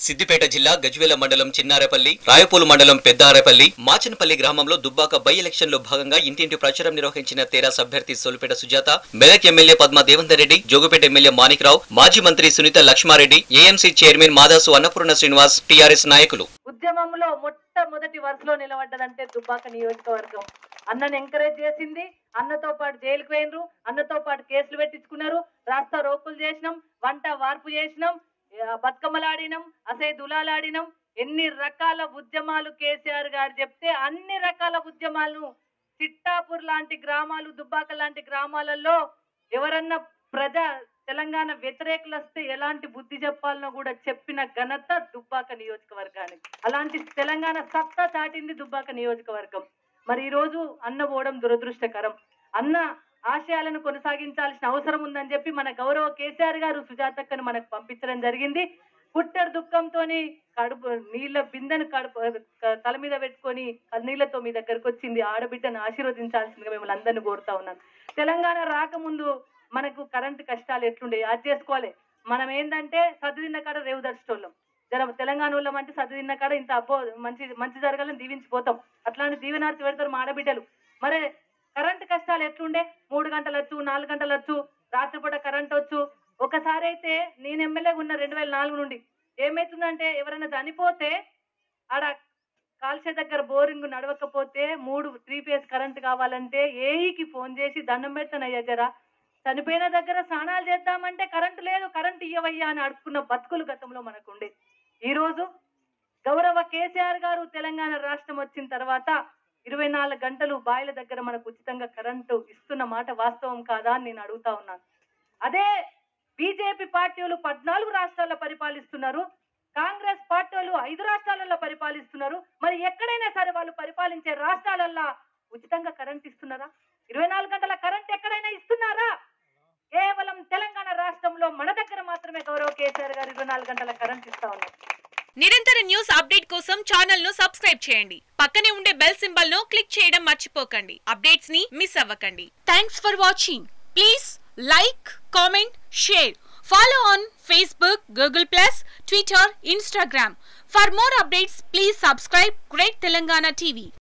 సిద్దిపేట జిల్లా గజ్వేల మండలం చిన్నారేపల్లి రాయపూలు మండలం పెద్దారేపల్లి మాచనపల్లి గ్రామంలో దుబ్బాక బై ఎలక్షన్ లో భాగంగా ఇంటింటి ప్రచారం నిర్వహించిన తెరాస అభ్యర్థి సోలిపేట సుజాత మెదక్ ఎమ్మెల్యే పద్మా దేవేందర్ రెడ్డి జోగుపేట ఎమ్మెల్యే మాణిక్రావు మాజీ మంత్రి Sunitha Laxma Reddy AMC chairman Madasu Annapurna Srinivas TRS నాయకులు ఉద్యమంలో మొట్టమొదటి వరుసలో నిలబడ్డదంటే దుబ్బాక నియోజకవర్గం అన్నను ఎంకరేజ్ చేసింది అన్నతో పాటు జైలుకు పోయినరు అన్నతో పాటు కేసులు పెట్టించుకున్నారు రాస్తా రోకులు చేసినాం వంట వార్పు చేసినాం ఆ, బతుకమ్మలాడినాం అసే దులాలాడినాం ఎన్ని రకాల ఉద్యమాలు కేసీఆర్ గారు చెప్తే అన్ని రకాల ఉద్యమాలను చిట్టాపూర్ లాంటి గ్రామాలు దుబ్బాక లాంటి గ్రామాలలో ఎవరన్నా ప్రజా తెలంగాణ వ్యతిరేకులు వస్తే ఎలాంటి బుద్ధి చెప్పాలనో కూడా చెప్పిన ఘనత దుబ్బాక నియోజకవర్గానికి అలాంటి తెలంగాణ సత్తా చాటింది దుబ్బాక నియోజకవర్గం మరి ఈ రోజు అన్న పోవడం దురదృష్టకరం అన్న ఆశయాలను కొనసాగించాల్సిన అవసరం ఉందని చెప్పి మన గౌరవ కేసీఆర్ గారు సుజాతక్కను మనకు పంపించడం జరిగింది పుట్టడు దుఃఖంతోని కడుపు నీళ్ళ బిందెను కడుపు క- తల మీద పెట్టుకొని కన్నీళ్లతో మీ దగ్గరకు వచ్చింది ఆడబిడ్డను ఆశీర్వదించాల్సిందిగా మిమ్మల్ని అందరినీ కోరుతా ఉన్నాను తెలంగాణ రాకముందు మనకు కరెంటు కష్టాలు ఎట్లుండే అది చేసుకోవాలి మనం ఏంటంటే సర్దిదిన్న కాడ రేవు దర్శటోళ్ళం జర తెలంగాణ వాళ్ళం అంటే సర్దిదిన్న కాడ ఇంత అబ్బో మంచి మంచి జరగాలని దీవించిపోతాం అట్లాంటి దీవెనార్చి పెడతారు మా ఆడబిడ్డలు మరి కరెంటు కష్టాలు ఎట్లుండే మూడు గంటలు వచ్చు నాలుగు గంటలు వచ్చు రాత్రిపూట కరెంట్ వచ్చు ఒకసారి అయితే నేను ఎమ్మెల్యే ఉన్న రెండు వేల నాలుగు నుండి ఏమైతుందంటే ఎవరైనా చనిపోతే ఆడ కాల్చే దగ్గర బోరింగ్ నడవకపోతే మూడు త్రీ ఫేజ్ కరెంట్ కావాలంటే ఏఈకి ఫోన్ చేసి దండం పెడతానయ్యా జరా చనిపోయిన దగ్గర స్నానాలు చేద్దామంటే కరెంటు లేదు కరెంటు ఇయ్యవయ్యా అని అడుక్కున్న బతుకులు గతంలో మనకు ఉండే ఈ రోజు గౌరవ కేసీఆర్ గారు తెలంగాణ రాష్ట్రం వచ్చిన తర్వాత ఇరవై నాలుగు గంటలు బాయిల దగ్గర మనకు ఉచితంగా కరెంటు ఇస్తున్న మాట వాస్తవం కాదా అని నేను అడుగుతా ఉన్నాను అదే బీజేపీ పార్టీలు పద్నాలుగు రాష్ట్రాల్లో పరిపాలిస్తున్నారు కాంగ్రెస్ పార్టీలు ఐదు రాష్ట్రాలలో పరిపాలిస్తున్నారు మరి ఎక్కడైనా సరే వాళ్ళు పరిపాలించే రాష్ట్రాలల్లో ఉచితంగా కరెంట్ ఇస్తున్నారా ఇరవై నాలుగు గంటల కరెంట్ ఎక్కడైనా ఇస్తున్నారా కేవలం తెలంగాణ రాష్ట్రంలో మన దగ్గర మాత్రమే గౌరవ కేసీఆర్ గారు ఇరవై నాలుగు గంటల కరెంట్ ఇస్తా ఉన్నారు నిరంతర న్యూస్ అప్డేట్ కోసం ఛానల్ ను సబ్స్క్రైబ్ చేయండి పక్కనే ఉండే బెల్ సింబల్ ను క్లిక్ చేయడం మర్చిపోకండి అప్డేట్స్ ని మిస్ అవ్వకండి thanks for watching please like comment share follow on Facebook Google plus Twitter Instagram for more updates please subscribe great Telangana TV